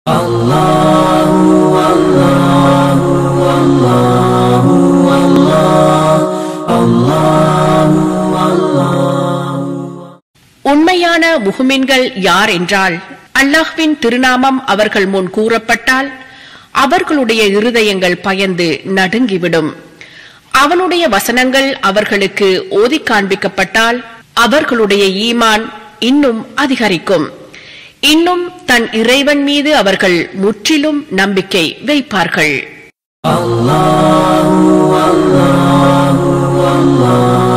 உண்மையான முஹ்மின்கள் யார் என்றால் அல்லாஹ்வின் திருநாமம் அவர்கள் முன் கூறப்பட்டால் அவர்களுடைய இருதயங்கள் பயந்து நடுங்கிவிடும் அவனுடைய வசனங்கள் அவர்களுக்கு ஓதிக் காண்பிக்கப்பட்டால் அவர்களுடைய ஈமான் இன்னும் அதிகரிக்கும் இன்னும் தன் இறைவன் மீது அவர்கள் முற்றிலும் நம்பிக்கை வைப்பார்கள் الله